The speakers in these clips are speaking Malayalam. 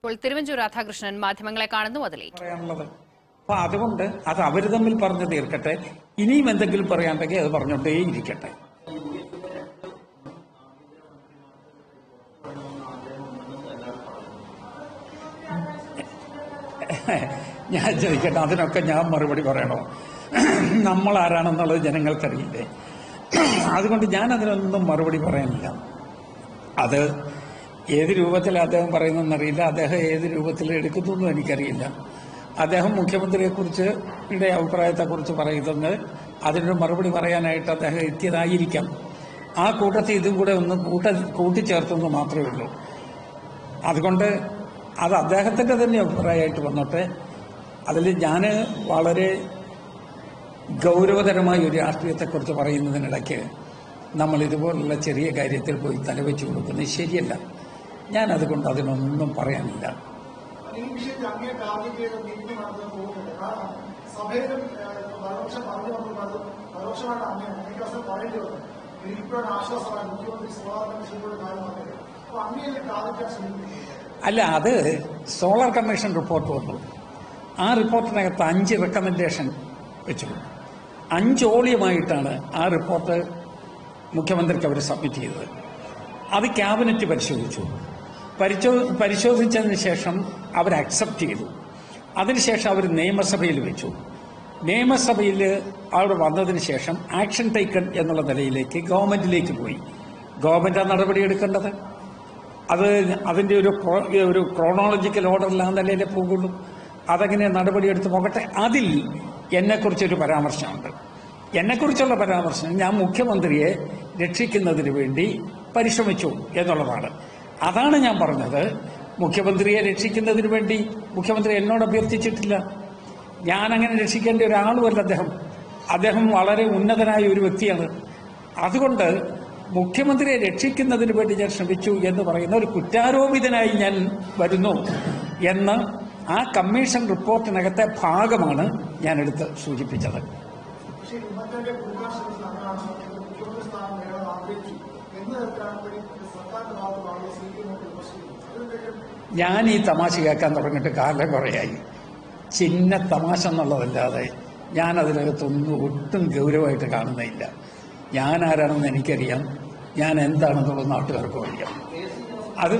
ഇപ്പോൾ തിരുവഞ്ചൂർ രാധാകൃഷ്ണൻ മാധ്യമങ്ങളെ കാണുന്നു അതിലേക്ക് പറയാനുള്ളത് അപ്പൊ അതുകൊണ്ട് അത് അവർ തമ്മിൽ പറഞ്ഞു തീർക്കട്ടെ ഇനിയും എന്തെങ്കിലും പറയാണ്ടെങ്കിൽ അത് പറഞ്ഞോണ്ടേ ഇരിക്കട്ടെ ഞാൻ ചോദിക്കട്ടെ അതിനൊക്കെ ഞാൻ മറുപടി പറയണോ നമ്മൾ ആരാണെന്നുള്ളത് ജനങ്ങൾക്കറിയില്ലേ അതുകൊണ്ട് ഞാൻ അതിനൊന്നും മറുപടി പറയാനില്ല അത് ഏത് രൂപത്തിൽ അദ്ദേഹം പറയുന്നതെന്നറിയില്ല അദ്ദേഹം ഏത് രൂപത്തിൽ എടുക്കുന്നു എനിക്കറിയില്ല അദ്ദേഹം മുഖ്യമന്ത്രിയെക്കുറിച്ച് യുടെ അഭിപ്രായത്തെക്കുറിച്ച് പറയുന്നത് അതിനൊരു മറുപടി പറയാനായിട്ട് അദ്ദേഹം എത്തിയതായിരിക്കാം ആ കൂട്ടത്തിൽ ഇതും കൂടെ ഒന്ന് കൂട്ട കൂട്ടിച്ചേർത്തെന്ന് മാത്രമേ ഉള്ളൂ അതുകൊണ്ട് അത് അദ്ദേഹത്തിന്റെ തന്നെ അഭിപ്രായമായിട്ട് വന്നോട്ടെ അതിൽ ഞാൻ വളരെ ഗൗരവതരമായ ഒരു രാഷ്ട്രീയത്തെക്കുറിച്ച് പറയുന്നതിനിടയ്ക്ക് നമ്മൾ ഇതുപോലുള്ള ചെറിയ കാര്യത്തിൽ പോയി തലവെച്ച് കൊടുക്കുന്നത് ശരിയല്ല ഞാൻ അതുകൊണ്ട് അതിനൊന്നും പറയാനില്ല ഈ വിഷയത്തിൽ അങ്ങേ ടാർഗറ്റ് ചെയ്ത നീതി നടത്താൻ പോകുന്നുണ്ട് കാരണം സഭയിലും പരോക്ഷം പറഞ്ഞു വന്നത് പരോക്ഷമായിട്ട് അങ്ങനെയാണ് എനിക്ക് അവസരം പറയേണ്ടി വന്നു എനിക്കിപ്പോഴാണ് ആശ്വാസമായി മുഖ്യമന്ത്രി സോളാർ കമ്മീഷനിലൂടെ കാര്യം വന്നത് അപ്പൊ അങ്ങേ ടാർഗറ്റ് ചെയ്യാൻ ശ്രമിക്കുന്നു അല്ല അത് സോളാർ കമ്മീഷൻ റിപ്പോർട്ട് വന്നു ആ റിപ്പോർട്ടിനകത്ത് അഞ്ച് റെക്കമെൻഡേഷൻ വെച്ചു അഞ്ച് ഓളിയമായിട്ടാണ് ആ റിപ്പോർട്ട് മുഖ്യമന്ത്രിക്ക് അവർ സബ്മിറ്റ് ചെയ്തത് അത് ക്യാബിനറ്റ് പരിശോധിച്ചു പരിശോ പരിശോധിച്ചതിന് ശേഷം അവർ അക്സെപ്റ്റ് ചെയ്തു അതിനുശേഷം അവർ നിയമസഭയിൽ വെച്ചു നിയമസഭയിൽ അവിടെ വന്നതിന് ശേഷം ആക്ഷൻ ടേക്കൺ എന്നുള്ള നിലയിലേക്ക് ഗവൺമെന്റിലേക്ക് പോയി ഗവൺമെന്റ് ആ നടപടി എടുക്കേണ്ടത് അത് അതിന്റെ ഒരു ക്രോ- ഒരു ക്രോണോളജിക്കൽ ഓർഡറിൽ ആ നിലയിലേ പോകുള്ളൂ അതങ്ങനെ നടപടിയെടുത്ത് പോകട്ടെ അതിൽ എന്നെക്കുറിച്ചൊരു പരാമർശമുണ്ട് എന്നെക്കുറിച്ചുള്ള പരാമർശം ഞാൻ മുഖ്യമന്ത്രിയെ രക്ഷിക്കുന്നതിന് വേണ്ടി പരിശ്രമിച്ചു എന്നുള്ളതാണ് അതാണ് ഞാൻ പറഞ്ഞത് മുഖ്യമന്ത്രിയെ രക്ഷിക്കുന്നതിന് വേണ്ടി മുഖ്യമന്ത്രി എന്നോട് അഭ്യർത്ഥിച്ചിട്ടില്ല ഞാൻ അങ്ങനെ രക്ഷിക്കേണ്ട ഒരാളുമല്ല അദ്ദേഹം അദ്ദേഹം വളരെ ഉന്നതനായ ഒരു വ്യക്തിയാണ് അതുകൊണ്ട് മുഖ്യമന്ത്രിയെ രക്ഷിക്കുന്നതിന് വേണ്ടി ഞാൻ ശ്രമിച്ചു എന്ന് പറയുന്ന ഒരു കുറ്റാരോപിതനായി ഞാൻ വരുന്നു എന്ന് ആ കമ്മീഷൻ റിപ്പോർട്ടിനകത്തെ ഭാഗമാണ് ഞാൻ എടുത്ത് സൂചിപ്പിച്ചത് പക്ഷേ ഉമ്മൻചാണ്ടിയെ കൊടുക്കാൻ ശ്രമിച്ചത് അങ്ങനെയാണ് ശ്രമിച്ചത് മുഖ്യമന്ത്രി സ്ഥാനം നേടാൻ ആഗ്രഹിച്ചു എന്ന് തരത്തിലാണ് വേണ്ടി സർക്കാരിന്റെ ഭാഗത്ത് ആളുകൾ സി പി എം വിമർശിക്കുന്നത് അതിനെന്തെങ്കിലും ഞാൻ ഈ തമാശ കേൾക്കാൻ തുടങ്ങിയിട്ട് കാലം കുറയായി ചിന്ന തമാശ എന്നുള്ളതല്ലാതെ ഞാൻ അതിനകത്തൊന്നും ഒട്ടും ഗൗരവമായിട്ട് കാണുന്നില്ല ഞാൻ ആരാണെന്ന് എനിക്കറിയാം ഞാൻ എന്താണെന്നുള്ളത് നാട്ടുകാർക്കും അറിയാം അത്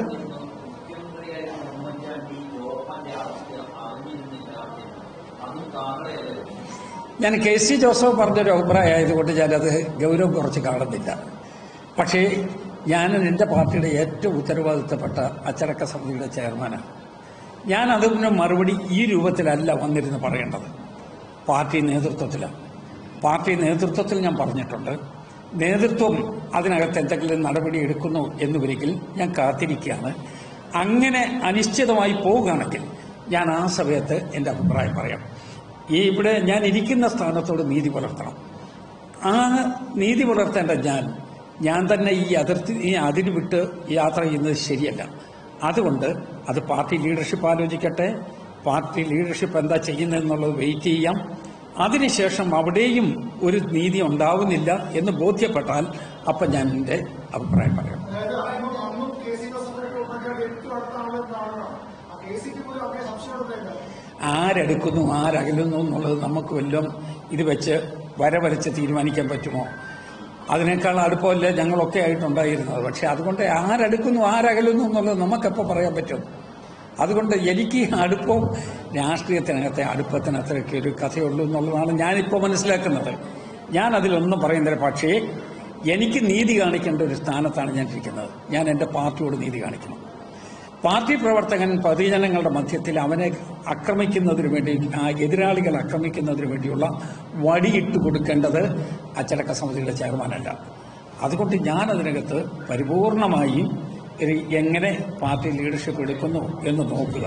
ഞാൻ കെ സി ജോസഫ് പറഞ്ഞൊരു അഭിപ്രായമായതുകൊണ്ട് ഞാനത് ഗൗരവം കുറച്ച് കാണുന്നില്ല പക്ഷേ ഞാൻ എൻ്റെ പാർട്ടിയുടെ ഏറ്റവും ഉത്തരവാദിത്തപ്പെട്ട അച്ചടക്ക സമിതിയുടെ ചെയർമാനാണ് ഞാൻ അതിന് മറുപടി ഈ രൂപത്തിലല്ല വന്നിരുന്ന് പറയേണ്ടത് പാർട്ടി നേതൃത്വത്തിലാണ് പാർട്ടി നേതൃത്വത്തിൽ ഞാൻ പറഞ്ഞിട്ടുണ്ട് നേതൃത്വം അതിനകത്ത് എന്തെങ്കിലും നടപടി എടുക്കുന്നു എന്നുവരെങ്കിൽ ഞാൻ കാത്തിരിക്കുകയാണ് അങ്ങനെ അനിശ്ചിതമായി പോവുകയാണെങ്കിൽ ഞാൻ ആ സമയത്ത് എൻ്റെ അഭിപ്രായം പറയാം ഈ ഇവിടെ ഞാൻ ഇരിക്കുന്ന സ്ഥാനത്തോട് നീതി പുലർത്തണം ആ നീതി പുലർത്തേണ്ട ഞാൻ ഞാൻ തന്നെ ഈ അതിർത്തി ഈ അതിര് വിട്ട് യാത്ര ചെയ്യുന്നത് ശരിയല്ല അതുകൊണ്ട് അത് പാർട്ടി ലീഡർഷിപ്പ് ആലോചിക്കട്ടെ പാർട്ടി ലീഡർഷിപ്പ് എന്താ ചെയ്യുന്നതെന്നുള്ളത് വെയിറ്റ് ചെയ്യാം അതിനുശേഷം അവിടെയും ഒരു നീതി ഉണ്ടാവുന്നില്ല എന്ന് ബോധ്യപ്പെട്ടാൽ അപ്പം ഞാൻ എൻ്റെ അഭിപ്രായം പറയാം അതായത് അന്നും അന്നും കെ സി ജോസഫിനൊക്കെ ഉമ്മൻചാണ്ടി എടുത്തു നടത്താനുള്ള കാണണം ആ കെ സിക്ക് പോലും അങ്ങനെ സംശയമുണ്ടായില്ല ആരെടുക്കുന്നു ആരകലുന്നു എന്നുള്ളത് നമുക്ക് വല്ലതും ഇത് വെച്ച് വരവരച്ച് തീരുമാനിക്കാൻ പറ്റുമോ അതിനേക്കാൾ അടുപ്പമല്ലേ ഞങ്ങളൊക്കെ ആയിട്ടുണ്ടായിരുന്നത് പക്ഷെ അതുകൊണ്ട് ആരെടുക്കുന്നു ആരകലുന്നു എന്നുള്ളത് നമുക്കെപ്പോൾ പറയാൻ പറ്റും അതുകൊണ്ട് എനിക്ക് ഈ അടുപ്പം രാഷ്ട്രീയത്തിനകത്തെ അടുപ്പത്തിന് അത്രയ്ക്ക് ഒരു കഥയുള്ളൂ എന്നുള്ളതാണ് ഞാനിപ്പോൾ മനസ്സിലാക്കുന്നത് ഞാൻ അതിലൊന്നും പറയുന്നില്ല പക്ഷേ എനിക്ക് നീതി കാണിക്കേണ്ട ഒരു സ്ഥാനത്താണ് ഞാൻ ഇരിക്കുന്നത് ഞാൻ എൻ്റെ പാർട്ടിയോട് നീതി കാണിക്കണം പാർട്ടി പ്രവർത്തകൻ പൊതുജനങ്ങളുടെ മധ്യത്തിൽ അവനെ ആക്രമിക്കുന്നതിന് വേണ്ടി ആ എതിരാളികൾ ആക്രമിക്കുന്നതിന് വേണ്ടിയുള്ള വടിയിട്ട് കൊടുക്കേണ്ടത് അച്ചടക്ക സമിതിയുടെ ചെയർമാനല്ല അതുകൊണ്ട് ഞാൻ അതിനകത്ത് പരിപൂർണമായും ഇത് എങ്ങനെ പാർട്ടി ലീഡർഷിപ്പ് എടുക്കുന്നു എന്ന് നോക്കുക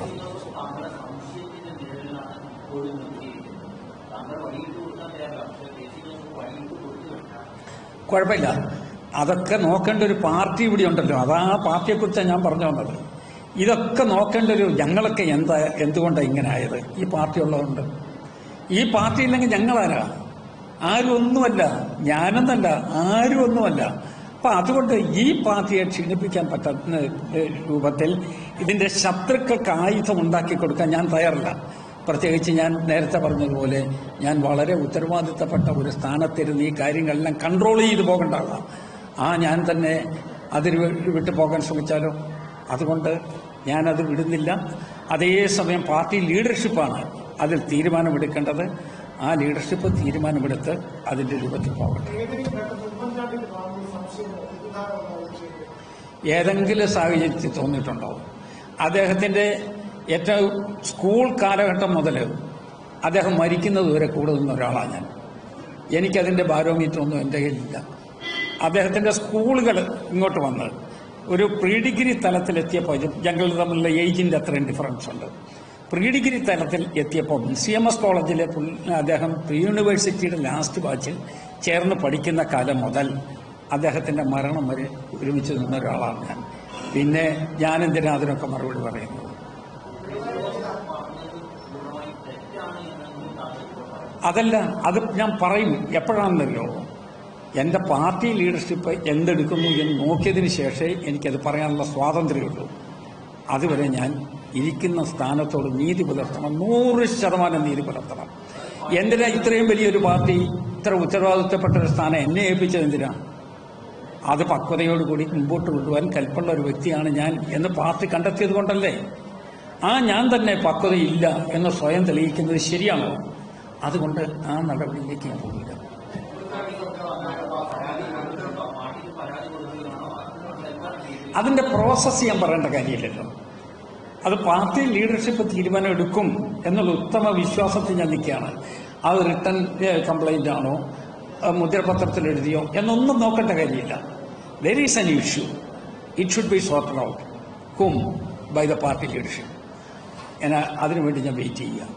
കുഴപ്പമില്ല അതൊക്കെ നോക്കേണ്ട ഒരു പാർട്ടി ഇവിടെ ഉണ്ടല്ലോ അതാ ആ പാർട്ടിയെക്കുറിച്ചാണ് ഞാൻ പറഞ്ഞു വന്നത് ഇതൊക്കെ നോക്കേണ്ട ഒരു ഞങ്ങളൊക്കെ എന്താ എന്തുകൊണ്ടാണ് ഇങ്ങനെ ആയത് ഈ പാർട്ടി ഉള്ളതുകൊണ്ട് ഈ പാർട്ടി ഇല്ലെങ്കിൽ ഞങ്ങളാരാ ആരും ഒന്നുമല്ല ഞാനെന്നല്ല ആരും ഒന്നുമല്ല അപ്പൊ അതുകൊണ്ട് ഈ പാർട്ടിയെ ക്ഷീണിപ്പിക്കാൻ പറ്റുന്ന ഏഹ്, രൂപത്തിൽ ഇതിന്റെ ശത്രുക്കൾക്ക് ആയുധം ഉണ്ടാക്കി കൊടുക്കാൻ ഞാൻ തയ്യാറല്ല പ്രത്യേകിച്ച് ഞാൻ നേരത്തെ പറഞ്ഞതുപോലെ ഞാൻ വളരെ ഉത്തരവാദിത്തപ്പെട്ട ഒരു സ്ഥാനത്തിരുന്ന് ഈ കാര്യങ്ങളെല്ലാം കൺട്രോൾ ചെയ്തു പോകേണ്ട ആളാണ് ആ ഞാൻ തന്നെ അതിന് വി- വിട്ടു പോകാൻ ശ്രമിച്ചാലോ അതുകൊണ്ട് ഞാനത് വിടുന്നില്ല അതേസമയം പാർട്ടി ലീഡർഷിപ്പാണ് അതിൽ തീരുമാനമെടുക്കേണ്ടത് ആ ലീഡർഷിപ്പ് തീരുമാനമെടുത്ത് അതിന്റെ രൂപത്തിൽ പോകട്ടെ ഏതെങ്കിലും ഘട്ടത്തിൽ ഉമ്മൻചാണ്ടിക്ക് കാണുന്ന സംശയമോ തെറ്റിദ്ധാരണ ഉണ്ടോ ഈ വിഷയത്തിൽ ഏതെങ്കിലും സാഹചര്യത്തിൽ തോന്നിയിട്ടുണ്ടോ അദ്ദേഹത്തിന്റെ ഏറ്റവും സ്കൂൾ കാലഘട്ടം മുതൽ അദ്ദേഹം മരിക്കുന്നത് വരെ കൂടെ നിന്ന ഒരാളാണ് ഞാൻ എനിക്കതിന്റെ ബാരോമീറ്റർ ഒന്നും എൻ്റെ കയ്യിലില്ല അദ്ദേഹത്തിന്റെ സ്കൂളുകൾ ഇങ്ങോട്ട് വന്ന് ഒരു പ്രീ ഡിഗ്രി തലത്തിലെത്തിയപ്പോൾ ഇത് ഞങ്ങൾ തമ്മിലുള്ള ഏജിന്റെ അത്രയും ഡിഫറൻസ് ഉണ്ട് പ്രീ ഡിഗ്രി തലത്തിൽ എത്തിയപ്പോൾ സി എം എസ് കോളേജിലെ പുൾ- അദ്ദേഹം പ്രീ യൂണിവേഴ്സിറ്റിയുടെ ലാസ്റ്റ് ബാച്ചിൽ ചേർന്ന് പഠിക്കുന്ന കാലം മുതൽ അദ്ദേഹത്തിന്റെ മരണം വരെ ഒരുമിച്ച് നിന്ന ഒരാളാണ് ഞാൻ പിന്നെ ഞാൻ എന്തിനാ അതിനൊക്കെ മറുപടി പറയുന്നത് അതല്ല അത് ഞാൻ പറയും എപ്പോഴാണെന്നല്ലോ എൻ്റെ പാർട്ടി ലീഡർഷിപ്പ് എന്തെടുക്കുന്നു എന്ന് നോക്കിയതിന് ശേഷമേ എനിക്കത് പറയാനുള്ള സ്വാതന്ത്ര്യമുള്ളൂ അതുവരെ ഞാൻ ഇരിക്കുന്ന സ്ഥാനത്തോട് നീതി പുലർത്തണം നൂറ് ശതമാനം നീതി പുലർത്തണം എന്തിനാ ഇത്രയും വലിയൊരു പാർട്ടി ഇത്ര ഉത്തരവാദിത്തപ്പെട്ട ഒരു സ്ഥാനം എന്നെ ഏൽപ്പിച്ചത് എന്തിനാ അത് പക്വതയോടുകൂടി മുമ്പോട്ട് കൊണ്ടുപോകാൻ കൽപ്പുള്ള ഒരു വ്യക്തിയാണ് ഞാൻ എന്ന് പാർട്ടി കണ്ടെത്തിയത് കൊണ്ടല്ലേ ആ ഞാൻ തന്നെ പക്വതയില്ല എന്ന് സ്വയം തെളിയിക്കുന്നത് ശരിയാണോ അതുകൊണ്ട് ആ നടപടിയിലേക്ക് ഞാൻ പോകില്ല അതിന്റെ പ്രോസസ്സ് ഞാൻ പറയേണ്ട കാര്യമില്ലല്ലോ അത് പാർട്ടി ലീഡർഷിപ്പ് തീരുമാനം എടുക്കും എന്നുള്ള ഉത്തമ വിശ്വാസത്തിൽ ഞാൻ നിൽക്കുകയാണ് അത് റിട്ടേൺ കംപ്ലൈന്റ് ആണോ അത് മുദ്രപത്രത്തിൽ എഴുതിയോ എന്നൊന്നും നോക്കേണ്ട കാര്യമില്ല there is an issue it should be sorted out കും ബൈ ദ പാർട്ടി ലീഡർഷിപ്പ് ഞാൻ അതിനുവേണ്ടി ഞാൻ വെയിറ്റ് ചെയ്യുക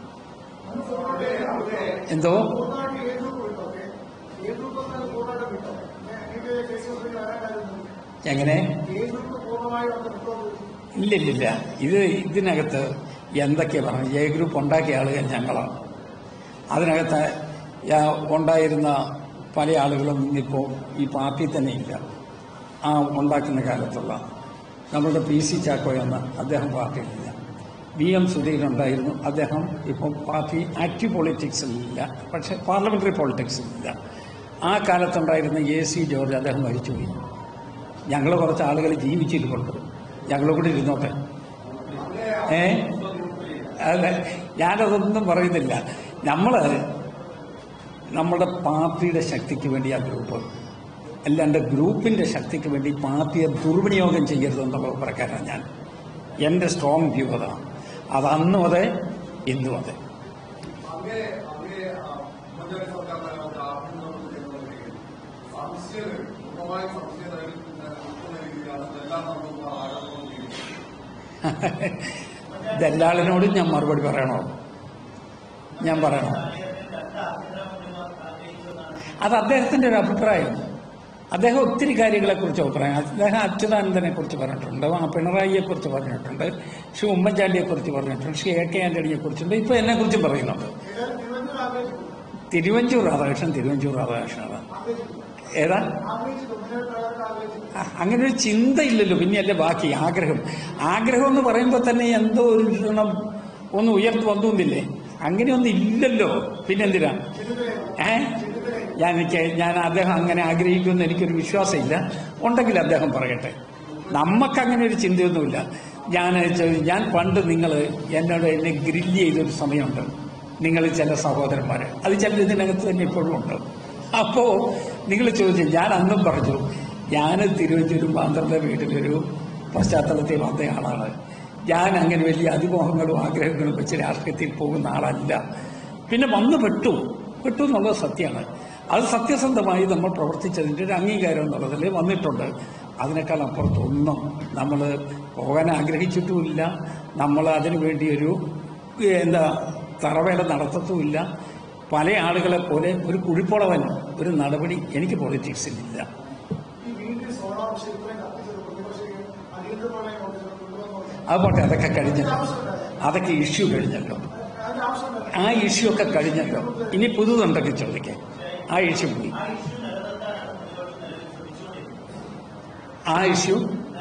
എന്തോ പൂർണ്ണമായിട്ട് ഏത് ഗ്രൂപ്പ് വിട്ടോ ഓക്കെ ഏത് ഗ്രൂപ്പ് വന്നാൽ പൂർണ്ണമായിട്ട് വിട്ടോ എനിക്ക് കേസ് വരാൻ കാര്യമൊന്നും എങ്ങനെ ഏത് ഗ്രൂപ്പ് പൂർണ്ണമായും അത് വിട്ടോ ഇല്ല ഇല്ല ഇല്ല ഇത് ഇതിനകത്ത് എന്തൊക്കെയാ പറഞ്ഞത് എ ഗ്രൂപ്പ് ഉണ്ടാക്കിയ ആളുകൾ ഞങ്ങളാണ് അതിനകത്ത് യാ- ഉണ്ടായിരുന്ന പല ആളുകളും ഇന്നിപ്പോൾ ഈ പാർട്ടി തന്നെ ഇല്ല ആ ഉണ്ടാക്കുന്ന കാലത്തുള്ള നമ്മളുടെ പി സി ചാക്കോ എന്ന അദ്ദേഹം പാർട്ടിയിലില്ല വി എം സുധീരൻ ഉണ്ടായിരുന്നു അദ്ദേഹം ഇപ്പോൾ പാർട്ടി ആക്റ്റീവ് പൊളിറ്റിക്സിലില്ല പക്ഷേ പാർലമെന്ററി പൊളിറ്റിക്സിലില്ല ആ കാലത്തുണ്ടായിരുന്ന എ സി ജോർജ് അദ്ദേഹം മരിച്ചുപോയി ഞങ്ങൾ കുറച്ച് ആളുകൾ ജീവിച്ചിരിപ്പുണ്ട് ഞങ്ങളും കൂടി ഇരുന്നോട്ടെ ഏ അല്ല ഞാനതൊന്നും പറയുന്നില്ല നമ്മൾ നമ്മുടെ പാർട്ടിയുടെ ശക്തിക്ക് വേണ്ടി ആ ഗ്രൂപ്പ് അല്ലാണ്ട് ഗ്രൂപ്പിന്റെ ശക്തിക്ക് വേണ്ടി പാർട്ടിയെ ദുർവിനിയോഗം ചെയ്യരുത് എന്നുള്ള പ്രകാരം ഞാൻ എൻ്റെ സ്ട്രോങ് വ്യൂ അതാണ് അത് അന്നും അതെ ഇന്നും അതെ അങ്ങേ അങ്ങേ മുന്നണി സർക്കാർ നൽകുന്ന ആഭ്യന്തര ചെയ്യുന്നവരെയും സംശയം പൂർണ്ണമായ സംശയം നൽകുന്നതിലാണ് ഇതെല്ലാം നടത്തുന്ന ആരോപണം ചെയ്യുന്നത് ദല്ലാളിനോട് ഞാൻ മറുപടി പറയണോ ഞാൻ പറയണോ അത് അദ്ദേഹത്തിന്റെ ഒരു അഭിപ്രായം അദ്ദേഹം ഒത്തിരി കാര്യങ്ങളെക്കുറിച്ച് അഭിപ്രായം അദ്ദേഹം അച്യുതാനന്ദനെ കുറിച്ച് പറഞ്ഞിട്ടുണ്ട് ആ പിണറായിയെ കുറിച്ച് പറഞ്ഞിട്ടുണ്ട് ശ്രീ ഉമ്മൻചാണ്ടിയെ കുറിച്ച് പറഞ്ഞിട്ടുണ്ട് ശ്രീ എ കെ ആന്റണിയെ കുറിച്ചുണ്ട് ഇപ്പൊ എന്നെ കുറിച്ചും പറയുന്നുണ്ട് ഏതായാലും തിരുവനന്തപുരം ആഗ്രഹിക്കുന്നു തിരുവഞ്ചൂർ രാധാകൃഷ്ണൻ തിരുവഞ്ചൂർ രാധാകൃഷ്ണനാണ് ഏതാ ആഗ്രഹിച്ചിട്ട് മുന്നേറ്റക്കാർക്ക് ആഗ്രഹിച്ചിട്ട് ആ, അങ്ങനെ ഒരു ചിന്തയില്ലല്ലോ പിന്നെയല്ലേ ബാക്കി ആഗ്രഹം ആഗ്രഹം എന്ന് പറയുമ്പോൾ തന്നെ എന്തോ ഒരു ക്ഷണം ഒന്ന് ഉയർന്നു വന്നില്ലേ അങ്ങനെയൊന്നും ഇല്ലല്ലോ പിന്നെന്തിനാ ഏ ഞാൻ എനിക്ക് ഞാൻ അദ്ദേഹം അങ്ങനെ ആഗ്രഹിക്കുമെന്ന് എനിക്കൊരു വിശ്വാസമില്ല ഉണ്ടെങ്കിൽ അദ്ദേഹം പറയട്ടെ നമുക്കങ്ങനെ ഒരു ചിന്തയൊന്നുമില്ല ഞാൻ ചെ- ഞാൻ പണ്ട് നിങ്ങൾ എന്നോട് എന്നെ ഗ്രില്ല് ചെയ്തൊരു സമയമുണ്ട് നിങ്ങൾ ചില സഹോദരന്മാർ അത് ചില ഇതിനകത്ത് തന്നെ ഇപ്പോഴും ഉണ്ട് അപ്പോ നിങ്ങൾ ചോദിച്ചു ഞാൻ അന്നും പറഞ്ഞു ഞാൻ തിരുവഞ്ചൂരും പാന്തറിന്റെ വീട്ടിലൊരു പശ്ചാത്തലത്തിൽ വന്ന ആളാണ് ഞാൻ അങ്ങനെ വലിയ അതിമോഹങ്ങളും ആഗ്രഹങ്ങളും വെച്ച് രാഷ്ട്രീയത്തിൽ പോകുന്ന ആളല്ല പിന്നെ വന്നു പെട്ടു പെട്ടു എന്നുള്ളത് സത്യമാണ് അത് സത്യസന്ധമായി നമ്മൾ പ്രവർത്തിച്ചതിൻ്റെ ഒരു അംഗീകാരം എന്നുള്ളതിൽ വന്നിട്ടുണ്ട് അതിനേക്കാൾ അപ്പുറത്തൊന്നും നമ്മൾ പോകാൻ ആഗ്രഹിച്ചിട്ടുമില്ല നമ്മൾ അതിനു വേണ്ടിയൊരു എന്താ തറവേല നടത്തത്തുമില്ല പല ആളുകളെ പോലെ ഒരു കുഴിപ്പുളവൻ ഒരു നടപടി എനിക്ക് പൊളിറ്റിക്സിലില്ല ഈ വീണ്ടും സോളാർ വിഷയം ഇത്രയും കത്തിച്ചത് പ്രതിപക്ഷം അടിയന്തര പ്രളയം കൊണ്ടുവന്നു അത് പോട്ടെ അതൊക്കെ കഴിഞ്ഞല്ലോ അതൊക്കെ ഇഷ്യൂ കഴിഞ്ഞല്ലോ അതിന്റെ ആവശ്യമില്ല ആ ഇഷ്യൂ ഒക്കെ കഴിഞ്ഞല്ലോ ഇനി പുതുതുണ്ടെങ്കിൽ ചോദിക്കാം ആ ഇഷ്യൂ പോയി ആ ഇഷ്യൂ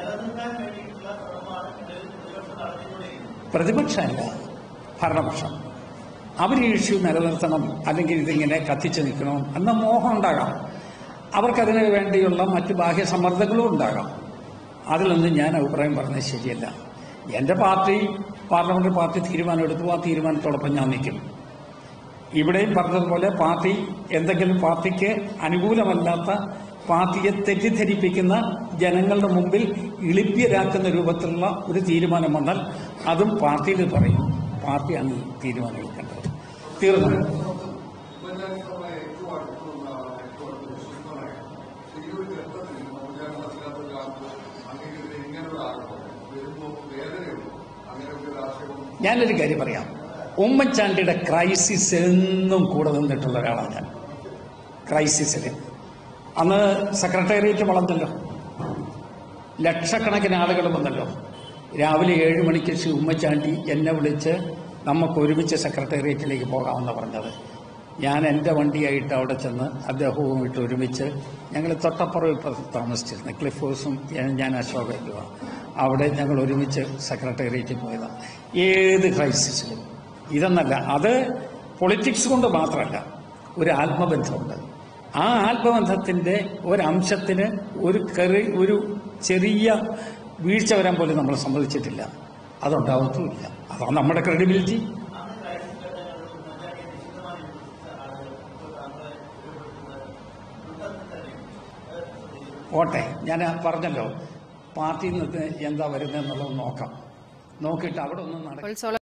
പ്രതിപക്ഷമല്ല ഭരണപക്ഷം അവർ ഈ ഇഷ്യൂ നിലനിർത്തണം അല്ലെങ്കിൽ ഇതിങ്ങനെ കത്തിച്ചു നിൽക്കണം എന്ന മോഹം ഉണ്ടാകാം അവർക്കതിന് വേണ്ടിയുള്ള മറ്റ് ബാഹ്യ സമ്മർദ്ദങ്ങളും ഉണ്ടാകാം അതിലൊന്നും ഞാൻ അഭിപ്രായം പറഞ്ഞത് ശരിയല്ല എൻ്റെ പാർട്ടി പാർലമെന്റ് പാർട്ടി തീരുമാനമെടുത്തു ആ തീരുമാനത്തോടൊപ്പം ഞാൻ നിൽക്കും ഇവിടെയും പറഞ്ഞതുപോലെ പാർട്ടി എന്തെങ്കിലും പാർട്ടിക്ക് അനുകൂലമല്ലാത്ത പാർട്ടിയെ തെറ്റിദ്ധരിപ്പിക്കുന്ന ജനങ്ങളുടെ മുമ്പിൽ ഇളിപ്യരാക്കുന്ന രൂപത്തിലുള്ള ഒരു തീരുമാനം വന്നാൽ അതും പാർട്ടിയിൽ പറയും പാർട്ടിയാണ് ഈ തീരുമാനം എടുക്കേണ്ടത് തീർന്നു ഉമ്മൻചാണ്ടി സാറിനെ ഏറ്റവും അടുത്തുള്ള ആളാണ് ഏറ്റവും അടുത്ത് വിശ്വസ്തനായ ഈ ഒരു ഘട്ടത്തിൽ ഉമ്മൻചാണ്ടി മനസ്സിലാത്ത കാലത്ത് അങ്ങനെയൊരു ഇങ്ങനൊരു ആരോപണം വരുമ്പോൾ വേദനയുള്ളൂ അങ്ങനെ ഒരു രാഷ്ട്രീയം ഞാനൊരു കാര്യം പറയാം ഉമ്മൻചാണ്ടിയുടെ ക്രൈസിസ് എന്നും കൂടെ നിന്നിട്ടുള്ള ഒരാളാണ് ഞാൻ ക്രൈസിസിൽ അന്ന് സെക്രട്ടേറിയറ്റ് വളർന്നല്ലോ ലക്ഷക്കണക്കിന് ആളുകൾ വന്നല്ലോ രാവിലെ ഏഴ് മണിക്ക് ശ്രീ ഉമ്മൻചാണ്ടി എന്നെ വിളിച്ച് നമുക്ക് ഒരുമിച്ച് സെക്രട്ടേറിയറ്റിലേക്ക് പോകാമെന്ന് പറഞ്ഞത് ഞാൻ എൻ്റെ വണ്ടിയായിട്ട് അവിടെ ചെന്ന് അദ്ദേഹവുമായിട്ട് ഒരുമിച്ച് ഞങ്ങൾ തൊട്ടപ്പുറം ഇപ്പോൾ താമസിച്ചിരുന്നു ക്ലിഫ് ഹൗസും ഞാൻ- ഞാൻ അശോകയ്ക്കുവാ അവിടെ ഞങ്ങൾ ഒരുമിച്ച് സെക്രട്ടേറിയറ്റിൽ പോയതാണ് ഏത് ക്രൈസിസിലും ഇതെന്നല്ല അത് പൊളിറ്റിക്സ് കൊണ്ട് മാത്രമല്ല ഒരു ആത്മബന്ധമുണ്ട് ആ ആത്മബന്ധത്തിൻ്റെ ഒരംശത്തിന് ഒരു കറി ഒരു ചെറിയ വീഴ്ച വരാൻ പോലും നമ്മൾ സമ്മതിച്ചിട്ടില്ല അതുണ്ടാവത്തുമില്ല അതാണ് നമ്മുടെ ക്രെഡിബിലിറ്റി ഓട്ടെ ഞാൻ പറഞ്ഞല്ലോ പാർട്ടിയിൽ നിന്ന് എന്താ വരുന്നതെന്നുള്ളത് നോക്കാം നോക്കിയിട്ട് അവിടെ ഒന്നും നടക്കും അപ്പോൾ സോള